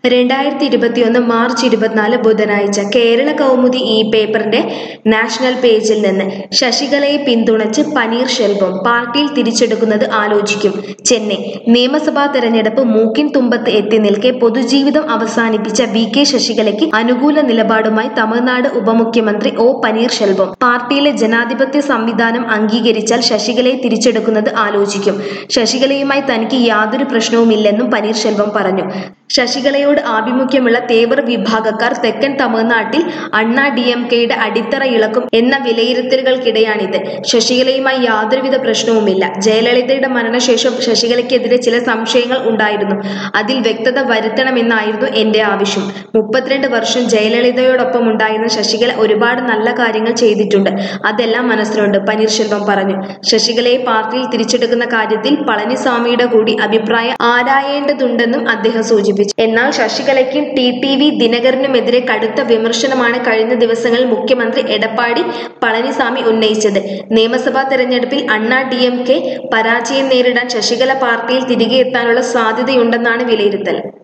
രണ്ടായിരത്തി ഇരുപത്തിയൊന്ന് മാർച്ച് ഇരുപത്തിനാല് ബുധനാഴ്ച കേരള കൗമുദി ഈ പേപ്പറിന്റെ നാഷണൽ പേജിൽ നിന്ന് ശശികലയെ പിന്തുണച്ച് പനീർ ശെൽവം പാർട്ടിയിൽ തിരിച്ചെടുക്കുന്നത് ആലോചിക്കും ചെന്നൈ നിയമസഭാ തെരഞ്ഞെടുപ്പ് മൂക്കിൻ തുമ്പത്ത് എത്തി നിൽക്കെ പൊതുജീവിതം അവസാനിപ്പിച്ച വി കെ ശശികലയ്ക്ക് അനുകൂല നിലപാടുമായി തമിഴ്നാട് ഉപമുഖ്യമന്ത്രി ഒ പനീർ ശെൽവം പാർട്ടിയിലെ ജനാധിപത്യ സംവിധാനം അംഗീകരിച്ചാൽ ശശികലയെ തിരിച്ചെടുക്കുന്നത് ആലോചിക്കും ശശികലയുമായി തനിക്ക് യാതൊരു പ്രശ്നവുമില്ലെന്നും പനീർ ശെൽവം പറഞ്ഞു ശശികലയോട് ആഭിമുഖ്യമുള്ള തേവർ വിഭാഗക്കാർ തെക്കൻ തമിഴ്നാട്ടിൽ അണ്ണാ ഡി എം കെയുടെ അടിത്തറ ഇളക്കും എന്ന വിലയിരുത്തലുകൾക്കിടെയാണിത് ശശികലയുമായി യാതൊരുവിധ പ്രശ്നവുമില്ല ജയലളിതയുടെ മരണശേഷം ശശികലയ്ക്കെതിരെ ചില സംശയങ്ങൾ ഉണ്ടായിരുന്നു അതിൽ വ്യക്തത വരുത്തണമെന്നായിരുന്നു എന്റെ ആവശ്യം മുപ്പത്തിരണ്ട് വർഷം ജയലളിതയോടൊപ്പം ഉണ്ടായിരുന്ന ശശികല ഒരുപാട് നല്ല കാര്യങ്ങൾ ചെയ്തിട്ടുണ്ട് അതെല്ലാം മനസ്സിലുണ്ട് പനീർശെൽവം പറഞ്ഞു ശശികലയെ പാർട്ടിയിൽ തിരിച്ചെടുക്കുന്ന കാര്യത്തിൽ പളനിസ്വാമിയുടെ കൂടി അഭിപ്രായം ആരായേണ്ടതുണ്ടെന്നും അദ്ദേഹം സൂചിപ്പിച്ചു എന്നാൽ ശശികലയ്ക്കും ടി ടി വി ദിനകരനുമെതിരെ കടുത്ത വിമർശനമാണ് കഴിഞ്ഞ ദിവസങ്ങളിൽ മുഖ്യമന്ത്രി എടപ്പാടി പളനിസ്വാമി ഉന്നയിച്ചത് നിയമസഭാ തെരഞ്ഞെടുപ്പിൽ അണ്ണാ ഡി എം കെ പരാജയം നേരിടാൻ ശശികല പാർട്ടിയിൽ തിരികെ എത്താനുള്ള സാധ്യതയുണ്ടെന്നാണ് വിലയിരുത്തൽ